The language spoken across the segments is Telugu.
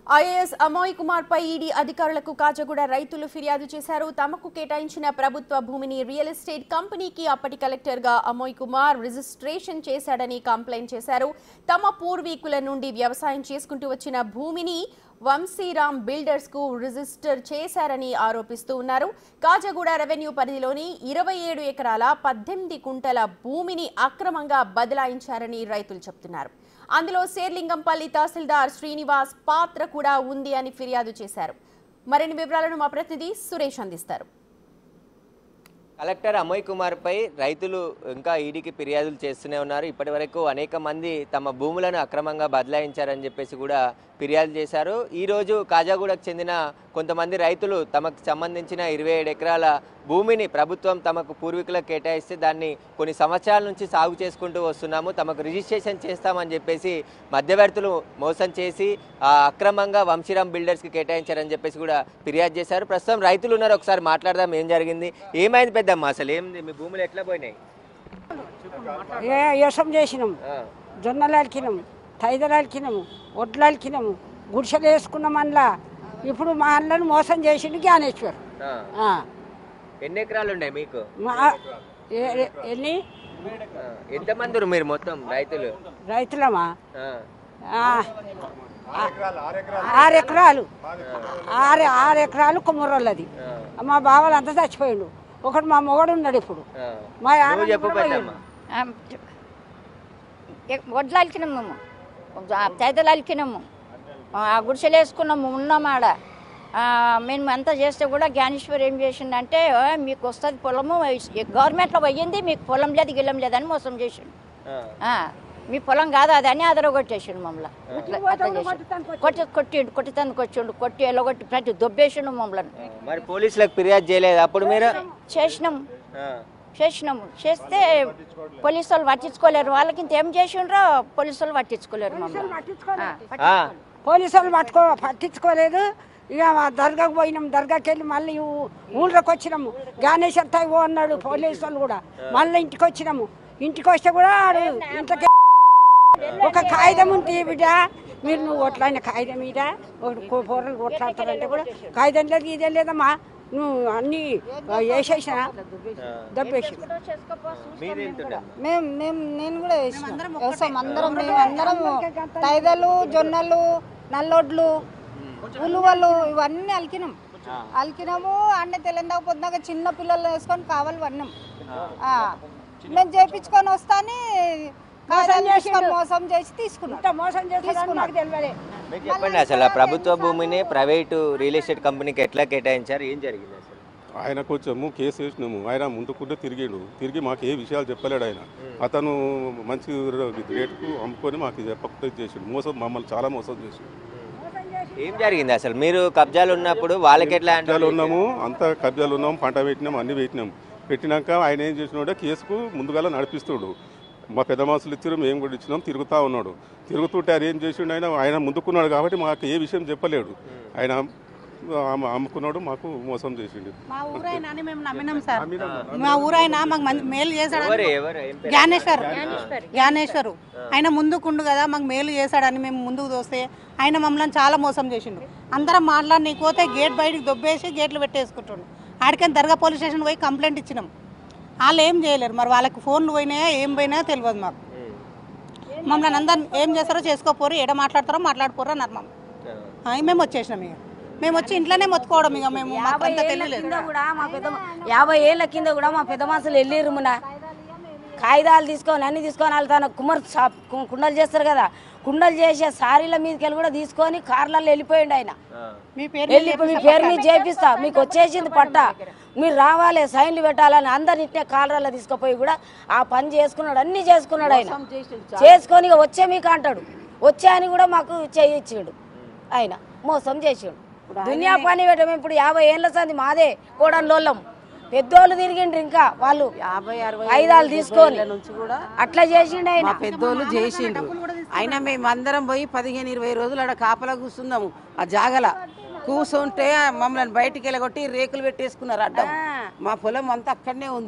ఐఏఎస్ అమోయ్ కుమార్ పై ఈడీ అధికారులకు కాజగూడ రైతులు ఫిర్యాదు చేశారు తమకు కేటాయించిన ప్రభుత్వ భూమిని రియల్ ఎస్టేట్ కంపెనీకి అప్పటి కలెక్టర్ గా అమోయ్ కుమార్ రిజిస్ట్రేషన్ చేశాడని కంప్లైంట్ చేశారు తమ పూర్వీకుల నుండి వ్యవసాయం చేసుకుంటూ వచ్చిన భూమిని వంశీరామ్ బిల్డర్స్ కు రిజిస్టర్ చేశారని ఆరోపిస్తూ ఉన్నారు కాజగూడ రెవెన్యూ పరిధిలోని ఇరవై ఏడు ఎకరాల పద్దెనిమిది కుంటల భూమిని అక్రమంగా బదలాయించారని రైతులు చెబుతున్నారు అందులో శేర్లింగంపల్లి తహసీల్దార్ శ్రీనివాస్ పాత్ర కూడా ఉంది అని ఫిర్యాదు చేశారు మరిన్ని వివరాలను మా ప్రతినిధి సురేష్ అందిస్తారు కలెక్టర్ అమోయ్ కుమార్పై రైతులు ఇంకా ఈడీకి ఫిర్యాదులు చేస్తూనే ఉన్నారు ఇప్పటి వరకు అనేక మంది తమ భూములను అక్రమంగా బదలాయించారని చెప్పేసి కూడా ఫిర్యాదు చేశారు ఈరోజు కాజాగూడకు చెందిన కొంతమంది రైతులు తమకు సంబంధించిన ఇరవై ఏడు ఎకరాల భూమిని ప్రభుత్వం తమకు పూర్వీకులకు కేటాయిస్తే దాన్ని కొన్ని సంవత్సరాల నుంచి సాగు చేసుకుంటూ వస్తున్నాము తమకు రిజిస్ట్రేషన్ చేస్తామని చెప్పేసి మధ్యవర్తులు మోసం చేసి ఆ, అక్రమంగా వంశీరామ్ బిల్డర్స్కి కేటాయించారని చెప్పేసి కూడా ఫిర్యాదు చేశారు ప్రస్తుతం రైతులు ఉన్నారు ఒకసారి మాట్లాడదాం ఏం జరిగింది ఏమైంది పెద్దమ్మ అసలు ఏంది మీ భూములు ఎట్లా పోయినాయి ఏ వ్యవసాయం చేసినాం ఆ, జొన్నలు అలికినాము తైదలు అలికినాము వడ్లు అలికినాము గుడిసెలు వేసుకున్నాం అందులో ఇప్పుడు మా అన్నను మోసం చేసిండు జ్ఞానేశ్వర్ ఆ. ఆ. ఎన్ని ఎకరాలు ఉన్నాయి మీకు మా ఏ- ఏ- ఎన్ని ఆ, ఎంతమంది ఉన్నారు మీరు మొత్తం రైతులు రైతులమా ఆ, ఆ. ఆరు ఎకరాలు ఆరు ఆరు ఎకరాలు కుమ్మరోళ్ళది ఆ, మా బావలు అంతా చచ్చిపోయిండు ఒకటి మా మొగడు ఉన్నాడు ఇప్పుడు ఆ. మా నువ్వు ఆడలు చెప్పు కూడా పెద్దమ్మ వడ్లు అలికినాము మేము తైదలు అలికినాము ఆ గుడిసెలు వేసుకున్నాము ఉన్నాము ఆడ ఆ, మేము అంతా చేస్తే కూడా జ్ఞానేశ్వర్ ఏం చేసిండంటే "ఆ, మీకు వస్తుంది పొలము గవర్నమెంట్లో పోయింది మీకు పొలం లేదు గిల్లం లేదని మోసం చేసిండు ఆ, ఆ, మీ పొలం కాదు అది అని అదర కొట్టేసిండు మమ్మల్ని అట్లా అట్లా చేసిండు కొట్టి కొట్టిండు కొట్టితందుకు వచ్చిండు కొట్టి ఎల్లగొట్టి ప్రతి దొబ్బేసిండు మమ్మల్ని ఆ. మరి పోలీసులకు ఫిర్యాదు చేయలేదు అప్పుడు మీరు చేసినాము ఆ, చేసినాము చేస్తే పోలీసు వాళ్ళు పట్టించుకోలేరు వాళ్ళకి ఇంత ఏం చేసిండ్రో పోలీసు వాళ్ళు పట్టించుకోలేరు మమ్మల్ని ఆ, ఆ, పోలీసు వాళ్ళు పట్టుకో పట్టించుకోలేదు ఇక మా దర్గాకు పోయినాం దర్గాకి వెళ్ళి మళ్ళీ ఊ- ఊళ్ళోకి వచ్చినాము జ్ఞానేశ్వర్ తాయి అన్నాడు పోలీసు వాళ్ళు కూడా మళ్ళీ ఇంటికి వచ్చినాము ఇంటికి వస్తే కూడా ఆడు ఇంట్లోకి ఒక కాగితం ఉంది బిడ్డ మీరు నువ్వు ఒట్లాడిన కాగితం మీద ఒకటి కూరలు కొట్లాడతారంటే కూడా కాగితం లేదు ఇదే లేదమ్మా నువ్వు అన్నీ వేసేసిన దబ్బేసి మీది ఎంత ఉండే? మేము మేము నేను కూడా వేసిన వ్యవసాయం అందరం మేము అందరం తైదలు జొన్నలు నల్లొడ్లు ఉలువలు ఇవన్నీ అలికినాం అలికినాము అన్నీ తెలంగాణ పొద్దున చిన్న పిల్లలు వేసుకొని కావాలి వన్నాం ఆ. మేము చేపించుకొని వస్తాని కాగితాలు తీసుకొని మోసం చేసి తీసుకున్నాం ఇంత మోసం చేస్తారని నాకు తెలియదు మీరు చెప్పండి అసలు ఆ ప్రభుత్వ భూమిని ప్రైవేటు రియల్ ఎస్టేట్ కంపెనీకి ఎట్లా కేటాయించారు ఏం జరిగింది అసలు ఆయన కొంచెము కేసు వేసినాము ఆయన ముందుకుంటే తిరిగిండు తిరిగి మాకు ఏ విషయాలు చెప్పలేడు ఆయన అతను మంచి రేటుకు అమ్ముకొని మాకు చెప్పకుండా ఇది చేసిండు మోసం మమ్మల్ని చాలా మోసం చేసిండు ఏం జరిగింది అసలు మీరు కబ్జాలు ఉన్నప్పుడు వాళ్ళకి ఎట్లా అంటే కబ్జాలు ఉన్నాము అంతా కబ్జాలు ఉన్నాము పంట పెట్టినాము అన్ని పెట్టినాం పెట్టినాక ఆయన ఏం చేసినాడు కేసుకు ముందుగా నడిపిస్తుడు మా పెద్ద మనుషులు ఇచ్చారు మేము కూడా ఇచ్చినాం తిరుగుతూ ఉన్నాడు తిరుగుతుంటే ఆయన ఏం చేసిండు ఆయన ఆయన ముందుకున్నాడు కాబట్టి మాకు ఏ విషయం చెప్పలేడు ఆయన అమ్ము- అమ్ముకున్నాడు మాకు మోసం చేసిండు మా ఊరైనా అని మేము నమ్మినాం సార్ మా ఊరైనా మాకు మంచి మేలు చేశాడని ఎవరు ఎవరు ఏం పేరు? జ్ఞానేశ్వర్ జ్ఞానేశ్వరు ఆయన ముందుకుండు కదా మాకు మేలు చేశాడని మేము ముందుకు దోస్తే ఆయన మమ్మల్ని చాలా మోసం చేసిండు అందరం మాట్లాడి పోతే గేట్ బయటికి దొబ్బేసి గేట్లు పెట్టేసుకుంటుండు ఆడికని దర్గా పోలీస్ స్టేషన్ పోయి కంప్లైంట్ ఇచ్చినాం వాళ్ళు ఏం చేయలేరు మరి వాళ్ళకి ఫోన్లు పోయినాయా ఏం పోయినాయో తెలియదు మాకు మమ్మల్ని అందరు ఏం చేస్తారో చేసుకోపోరు ఎడ మాట్లాడతారో మాట్లాడిపోరు అన్నారు మమ్మల్ని ఆ. ఆ, మేము వచ్చేసినాం ఇక మేము వచ్చి ఇంట్లోనే మొత్తుకోవడం ఇక మేము మాకు అంత తెలియలేదు కింద కూడా మా పెద్ద యాభై ఏళ్ళ కింద కూడా మా పెద్ద మనుషులు వెళ్ళిర్రు మున కాగితాలు తీసుకొని అన్ని తీసుకొని వెళ్తాను కుమ్మర్ షాప్ కు- కుండలు చేస్తారు కదా కుండలు చేసే సారీల మీదకి వెళ్ళి కూడా తీసుకొని కార్లలో వెళ్ళిపోయిండు ఆయన ఆ. మీ పేరు వెళ్ళి ఇప్పుడు మీ పేరు మీద చేపిస్తా మీకు వచ్చేసింది పట్ట మీరు రావాలి సైన్లు పెట్టాలని అందరిని ఇట్టే కాలరాల్లో తీసుకుపోయి కూడా ఆ పని చేసుకున్నాడు అన్ని చేసుకున్నాడు ఆయన చేసుకొని ఇక వచ్చే మీకు అంటాడు వచ్చే అని కూడా మాకు చేయించాడు ఆయన మోసం చేసాడు దునియా పని పెట్టాము ఇప్పుడు యాభై ఏళ్ళ సంది మాదే కోడన్లోళ్ళం పెద్దోళ్ళు తిరిగిండ్రు ఇంకా వాళ్ళు యాభై అరవై ఐదాలు తీసుకొని ఏళ్ళ నుంచి కూడా అట్లా చేసిండు ఆయన మా పెద్దోళ్ళు చేసిండ్రు అయినా మేము అందరం పోయి పదిహేను ఇరవై రోజులు ఆడ కాపలా కూర్చున్నాము ఆ జాగల కూర్చుంటే మమ్మల్ని బయటికి వెళ్ళగొట్టి రేకులు పెట్టేసుకున్నారు అడ్డం మా పొలం అంతా అక్కడనే ఉంది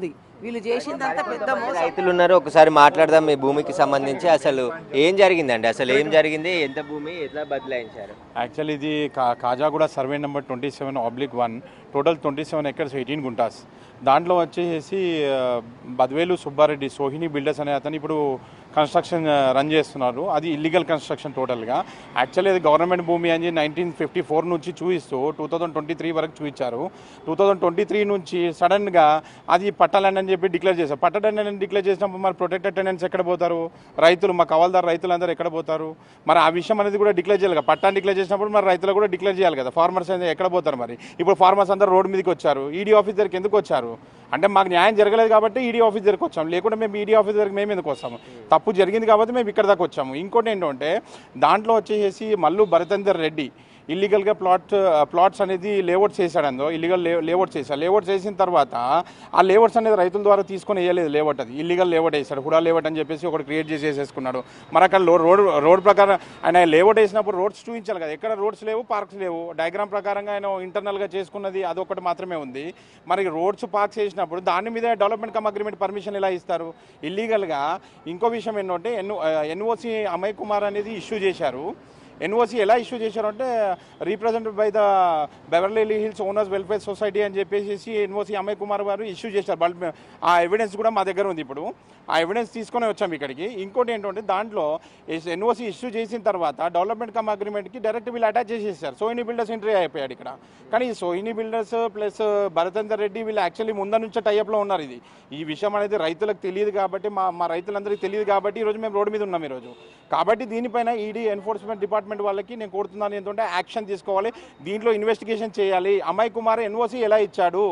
వీళ్ళు చేసిందంతా పెద్ద మోసం రైతులు ఉన్నారు ఒకసారి మాట్లాడదాం మీ భూమికి సంబంధించి అసలు ఏం జరిగిందండి అసలు ఏం జరిగింది ఎంత భూమి ఎట్లా బదలాయించారు యాక్చువల్ ఇది కా Kajaguda survey number twenty seven oblique one total twenty seven acres eighteen గుంటాస్ దాంట్లో వచ్చేసి ఆ, బద్వేలు సుబ్బారెడ్డి సోహిని బిల్డర్స్ అనే అతను ఇప్పుడు కన్స్ట్రక్షన్ ఆ, రన్ చేస్తున్నారు అది ఇల్లీగల్ కన్స్ట్రక్షన్ టోటల్గా యాక్చువల్లీ అది గవర్నమెంట్ భూమి అని నైన్టీన్ ఫిఫ్టీ ఫోర్ నుంచి చూపిస్తూ టూ థౌజండ్ ట్వంటీ త్రీ వరకు చూపించారు టూ థౌజండ్ ట్వంటీ త్రీ నుంచి సడన్గా అది పట్టాలని అని చెప్పి డిక్లేర్ చేశారు పట్టడాన్ని అని డిక్లేర్ చేసినప్పుడు మరి ప్రొటెక్టెడ్ టెనెంట్స్ ఎక్కడ పోతారు రైతులు మా కవల్దార్ రైతులందరూ ఎక్కడ పోతారు మరి ఆ విషయం అనేది కూడా డిక్లేర్ చేయాలి కదా పట్టాన్ని డిక్లేర్ చేసినప్పుడు మరి రైతులు కూడా డిక్లేర్ చేయాలి కదా ఫార్మర్స్ అనేది ఎక్కడ పోతారు మరి ఇప్పుడు ఫార్మర్స్ అందరూ రోడ్డు మీదకి వచ్చారు ఈడీ ఆఫీస్ దగ్గరికి ఎందుకు వచ్చారు అంటే మాకు న్యాయం జరగలేదు కాబట్టి ఈడీ ఆఫీస్ దగ్గరికి వచ్చాము లేకుంటే మేము ఈడీ ఆఫీస్ దగ్గరికి మేము ఎందుకు వస్తాము తప్పు జరిగింది కాబట్టి మేము ఇక్కడ దాకా వచ్చాము ఇంకోటి ఏంటంటే దాంట్లో వచ్చేసి మల్లు భరతేందర్ రెడ్డి ఇల్లీగల్గా ప్లాట్ ప్లాట్స్ అనేది లేఅవుట్స్ చేశాడు అందులో ఇల్లీగల్ లే లేఅవుట్స్ చేశాడు లేఅవుట్స్ చేసిన తర్వాత ఆ లేఅవుట్స్ అనేది రైతుల ద్వారా తీసుకొని వేయలేదు లేఅవుట్ అది ఇల్లీగల్ లేఅవుట్ వేసాడు హుడా లేఅవుట్ అని చెప్పేసి ఒకటి క్రియేట్ చేసి వేసేసుకున్నాడు మరి అక్కడ లో- రోడ్ రోడ్ ప్రకారం ఆయన లేఅవుట్ వేసినప్పుడు రోడ్స్ చూపించాలి కదా ఎక్కడ రోడ్స్ లేవు పార్క్స్ లేవు డయాగ్రామ్ ప్రకారంగా ఆయన ఇంటర్నల్గా చేసుకున్నది అదొకటి మాత్రమే ఉంది మరి రోడ్స్ పార్క్స్ చేసినప్పుడు దాని మీద డెవలప్మెంట్ కమ్ అగ్రిమెంట్ పర్మిషన్ ఎలా ఇస్తారు ఇల్లీగల్గా ఇంకో విషయం ఏంటంటే ఎన్ ఎన్ఓసి అమయ్ కుమార్ అనేది ఇష్యూ చేశారు ఎన్ఓసి ఎలా ఇష్యూ చేశారంటే represented by the Beverly Hills owners welfare society అని చెప్పేసి ఎన్ఓసి అమయ్ కుమార్ గారు ఇష్యూ చేశారు బట్ ఆ ఎవిడెన్స్ కూడా మా దగ్గర ఉంది ఇప్పుడు ఆ ఎవిడెన్స్ తీసుకొని వచ్చాం ఇక్కడికి ఇంకోటి ఏంటంటే దాంట్లో ఎన్ఓసి ఇష్యూ చేసిన తర్వాత డెవలప్మెంట్ కమ్ అగ్రిమెంట్కి డైరెక్ట్ వీళ్ళు అటాచ్ చేసేసారు సోహిని బిల్డర్స్ ఎంట్రీ అయిపోయాడు ఇక్కడ కానీ ఈ సోహిని బిల్డర్స్ ప్లస్ భరతేందర్ రెడ్డి వీళ్ళు యాక్చువల్లీ ముందు నుంచే టైప్లో ఉన్నారు ఇది ఈ విషయం అనేది రైతులకు తెలియదు కాబట్టి మా మా రైతులందరికీ తెలియదు కాబట్టి ఈరోజు మేము రోడ్డు మీద ఉన్నాం ఈరోజు కాబట్టి దీనిపైన ఈడీ ఎన్ఫోర్స్మెంట్ డిపార్ట్మెంట్ వాళ్ళకి నేను కోరుతున్నాను ఏంటంటే యాక్షన్ తీసుకోవాలి దీంట్లో ఇన్వెస్టిగేషన్ చేయాలి అమ్మాయి కుమార్ ఎన్ఓసి ఎలా ఇచ్చాడు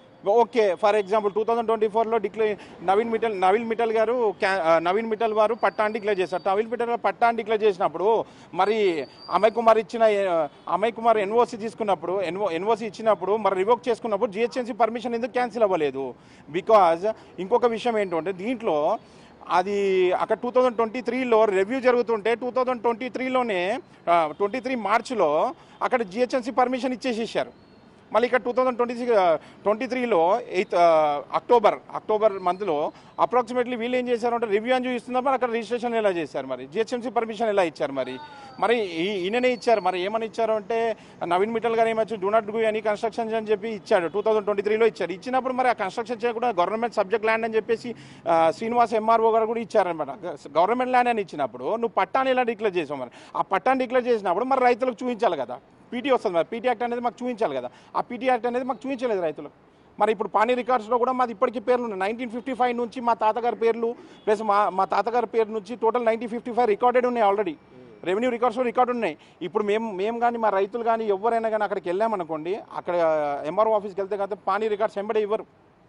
okay for example two thousand twenty ఫోర్లో డిక్లేర్ నవీన్ మిటల్ నవీన్ మిటల్ గారు క్యా- ఆ, నవీన్ మిటల్ వారు పట్టాన్ని డిక్లేర్ చేశారు నవీన్ మిటల్ గారు పట్టాన్ని డిక్లేర్ చేసినప్పుడు మరి అమయ్ కుమార్ ఇచ్చిన ఆ, అమయ్ కుమార్ ఎన్ఓసి తీసుకున్నప్పుడు ఎన్ఓ ఎన్ఓసి ఇచ్చినప్పుడు మరి రివోక్ చేసుకున్నప్పుడు జిహెచ్ఎంసీ పర్మిషన్ ఎందుకు క్యాన్సిల్ అవ్వలేదు బికాజ్ ఇంకొక విషయం ఏంటంటే దీంట్లో అది అక్కడ టూ థౌజండ్ ట్వంటీ త్రీలో రివ్యూ జరుగుతుంటే టూ థౌజండ్ ట్వంటీ త్రీలోనే ట్వంటీ త్రీ మార్చిలో అక్కడ జిహెచ్ఎంసీ పర్మిషన్ ఇచ్చేసేసారు మళ్ళీ ఇక్కడ two thousand twenty six twenty త్రీలో ఎయిత్ అక్టోబర్ అక్టోబర్ మంత్లో అప్రాక్సిమేట్లీ వీళ్ళు ఏం చేశారు అంటే రివ్యూ అని చూస్తున్నారు మరి అక్కడ రిజిస్ట్రేషన్ ఎలా చేశారు మరి జిహెచ్ఎంసీ పర్మిషన్ ఎలా ఇచ్చారు మరి మరి ఈ- ఈయననే ఇచ్చారు మరి ఏమని ఇచ్చారు అంటే నవీన్ మిట్టల్ గారు ఏమొచ్చు డూ నాట్ డూ అని కన్స్ట్రక్షన్ అని చెప్పి ఇచ్చాడు టూ థౌసండ్ ట్వంటీ త్రీలో ఇచ్చారు ఇచ్చినప్పుడు మరి ఆ కన్స్ట్రక్షన్ చేయకుండా గవర్నమెంట్ సబ్జెక్ట్ ల్యాండ్ అని చెప్పేసి ఆ, శ్రీనివాస్ ఎంఆర్ఓ గారు కూడా ఇచ్చారనమాట గవర్నమెంట్ ల్యాండ్ అని ఇచ్చినప్పుడు నువ్వు పట్టాన్ని ఎలా డిక్లేర్ చేసావు మరి ఆ పట్టాన్ని డిక్లేర్ చేసినప్పుడు మరి రైతులకు చూపించాలి కదా పీటీ వస్తుంది మరి పీటీ యాక్ట్ అనేది మాకు చూపించాలి కదా ఆ పీటీ యాక్ట్ అనేది మాకు చూపించలేదు రైతులకు మరి ఇప్పుడు పానీ రికార్డ్స్లో కూడా మాది ఇప్పటికీ పేర్లు ఉన్నాయి నైన్టీన్ ఫిఫ్టీ ఫైవ్ నుంచి మా తాతగారి పేర్లు ప్లస్ మా మా తాతగారి పేరు నుంచి total nineteen fifty five recorded ఉన్నాయి ఆల్రెడీ రెవెన్యూ రికార్డ్స్లో రికార్డు ఉన్నాయి ఇప్పుడు మేము మేము కానీ మా రైతులు కానీ ఎవరైనా కానీ అక్కడికి వెళ్ళామనుకోండి అక్కడ ఎంఆర్ఓ ఆఫీస్కి వెళ్తే కదా పానీ రికార్డ్స్ వెంబడే ఇవ్వరు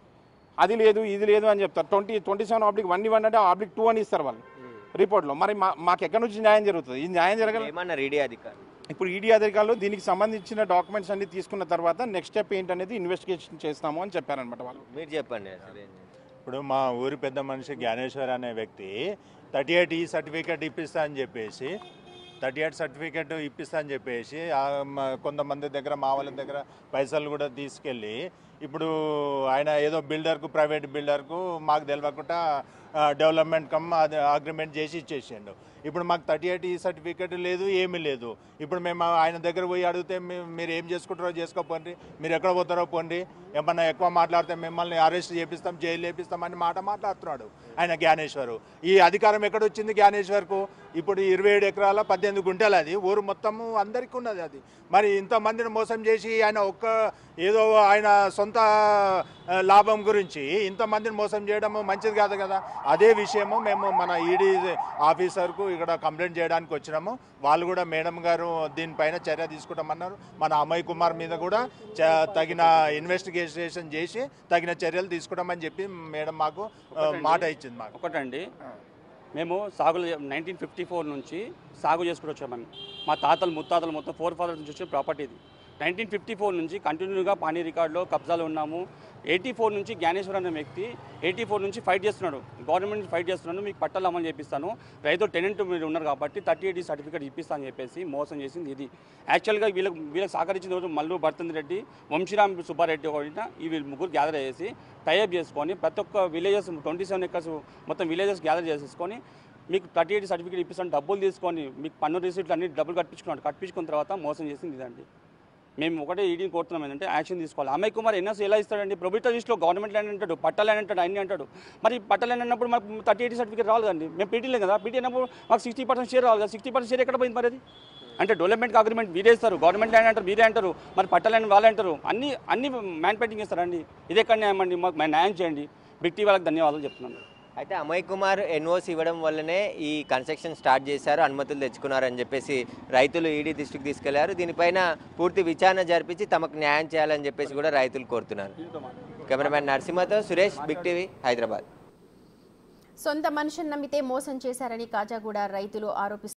అది లేదు ఇది లేదు అని చెప్తారు twenty twenty seven oblique one ఇవ్వండి అంటే ఆబ్లిక్ టూ అని ఇస్తారు వాళ్ళు రిపోర్ట్లో మరి మా మాకు ఎక్కడి నుంచి న్యాయం జరుగుతుంది ఈ న్యాయం జరగదు ఏమన్నారు ఈడీ అధికారులు ఇప్పుడు ఈడీ అధికారులు దీనికి సంబంధించిన డాక్యుమెంట్స్ అన్ని తీసుకున్న తర్వాత నెక్స్ట్ స్టెప్ ఏంటనేది ఇన్వెస్టిగేషన్ చేస్తాము అని చెప్పారనమాట వాళ్ళు మీరు చెప్పండి అసలు ఏం ఇప్పుడు మా ఊరి పెద్ద మనిషి జ్ఞానేశ్వర్ అనే వ్యక్తి థర్టీ ఎయిట్ ఈ సర్టిఫికేట్ ఇప్పిస్తా అని చెప్పేసి థర్టీ ఎయిట్ సర్టిఫికేట్ ఇప్పిస్తా అని చెప్పేసి ఆ మ- కొంతమంది దగ్గర మా వాళ్ళ దగ్గర పైసలు కూడా తీసుకెళ్ళి ఇప్పుడు ఆయన ఏదో బిల్డర్కు ప్రైవేట్ బిల్డర్కు మాకు తెలియకుండా డెవలప్మెంట్ కమ్ అది అగ్రిమెంట్ చేసి ఇచ్చేసిండు ఇప్పుడు మాకు థర్టీ ఎయిట్ ఈ సర్టిఫికేట్ లేదు ఏమీ లేదు ఇప్పుడు మేము ఆయన దగ్గర పోయి అడిగితే మీ- మీరు ఏం చేసుకుంటారో చేసుకోపోండి మీరు ఎక్కడ పోతారో పోండి ఏమన్నా ఎక్కువ మాట్లాడితే మిమ్మల్ని అరెస్ట్ చేపిస్తాం జైలు చేపిస్తాం అని మాట మాట్లాడుతున్నాడు ఆయన జ్ఞానేశ్వరు ఈ అధికారం ఎక్కడ వచ్చింది జ్ఞానేశ్వర్కు ఇప్పుడు ఇరవై ఏడు ఎకరాల పద్దెనిమిది గుంటలు అది ఊరు మొత్తము అందరికీ ఉన్నది అది మరి ఇంతమందిని మోసం చేసి ఆయన ఒక్క ఏదో ఆయన సొంత ఆ, లాభం గురించి ఇంతమందిని మోసం చేయడం మంచిది కాదు కదా అదే విషయము మేము మన ఈడీ ఆఫీసర్కు ఇక్కడ కంప్లైంట్ చేయడానికి వచ్చినాము వాళ్ళు కూడా మేడం గారు దీనిపైన చర్య తీసుకుంటామన్నారు మన అమయ్ కుమార్ మీద కూడా చ- తగిన ఇన్వెస్టిగేషన్ చేసి తగిన చర్యలు తీసుకుంటామని చెప్పి మేడం మాకు ఆ, మాట ఇచ్చింది మాకు ఒకటండి మేము సాగులు నైన్టీన్ ఫిఫ్టీ ఫోర్ నుంచి సాగు చేసుకుంటూ వచ్చామని మా తాతలు ముత్తాతలు మొత్తం ఫోర్ ఫాదర్స్ నుంచి వచ్చిన ప్రాపర్టీ ఇది నైన్టీన్ ఫిఫ్టీ ఫోర్ నుంచి కంటిన్యూగా పానీ రికార్డులో కబ్జాలు ఉన్నాము ఎయిటీ ఫోర్ నుంచి జ్ఞానేశ్వర్ అనే వ్యక్తి ఎయిటీ ఫోర్ నుంచి ఫైట్ చేస్తున్నాడు గవర్నమెంట్ ఫైట్ చేస్తున్నాడు మీకు పట్టాలు అమలు చేపిస్తాను రైతు టెనెంట్ మీరు ఉన్నారు కాబట్టి థర్టీ ఎయిటీ సర్టిఫికేట్ ఇప్పిస్తాను అని చెప్పేసి మోసం చేసింది ఇది యాక్చువల్గా వీళ్ళకి వీళ్ళకి సహకరించిన రోజు మల్లు భర్తంది రెడ్డి వంశీరామ్ సుబ్బారెడ్డి ఒకటి ఈ వీళ్ళు ముగ్గురు గ్యాదర్ చేసి టైఅప్ చేసుకొని ప్రతి ఒక్క విలేజెస్ ట్వంటీ సెవెన్ ఎకర్స్ మొత్తం విలేజెస్ గ్యాదర్ చేసేసుకొని మీకు థర్టీ ఎయిట్ సర్టిఫికేట్ ఇప్పిస్తాను డబ్బులు తీసుకొని మీకు పన్ను రిసీట్లు అన్ని డబ్బులు కట్టించుకున్నాడు కట్టించుకున్న తర్వాత మోసం చేసింది ఇదండి మేము ఒకటే ఈడీని కోరుతున్నాం ఏంటంటే యాక్షన్ తీసుకోవాలి అమ్మాయి కుమార్ ఎన్ఎస్ ఎలా ఇస్తాడండి ప్రభుత్వ లిస్టులో గవర్నమెంట్ ల్యాండ్ అంటాడు పట్ట ల్యాండ్ అంటాడు అన్ని అంటాడు మరి పట్ట ల్యాండ్ అన్నప్పుడు మాకు థర్టీ ఎయిట్ సర్టిఫికేట్ రావాలి కదండి మేము పీటీలే కదా పీటీ అన్నప్పుడు మాకు సిక్స్టీ పర్సెంట్ షేర్ రావాలి కదా సిక్స్టీ పర్సెంట్ షేర్ ఎక్కడ పోయింది మరి అది అంటే డెవలప్మెంట్ అగ్రిమెంట్ వీరే ఇస్తారు గవర్నమెంట్ ల్యాండ్ అంటారు వీరే అంటారు మరి పట్ట ల్యాండ్ వాళ్ళే అంటారు అన్ని అన్ని మ్యానుఫ్యాక్చరింగ్ ఇస్తారండి ఇది ఎక్కడ న్యాయం అండి మాకు మేము న్యాయం చేయండి బిగ్ టీ వాళ్ళకి ధన్యవాదాలు చెప్తున్నాను అయితే అమయ్ కుమార్ ఎన్ఓసి ఇవ్వడం వల్లనే ఈ కన్స్ట్రక్షన్ స్టార్ట్ చేశారు అనుమతులు తెచ్చుకున్నారని చెప్పేసి రైతులు ఈడీ దృష్టికి తీసుకెళ్లారు దీనిపైన పూర్తి విచారణ జరిపించి తమకు న్యాయం చేయాలని చెప్పేసి కూడా రైతులు కోరుతున్నారు కెమెరామ్యాన్ నరసింహతో సురేష్ బిగ్ టీవీ హైదరాబాద్ సొంత మనుషులు నమ్మితే మోసం చేశారని కాజాగూడ రైతులు ఆరోపిస్తున్నారు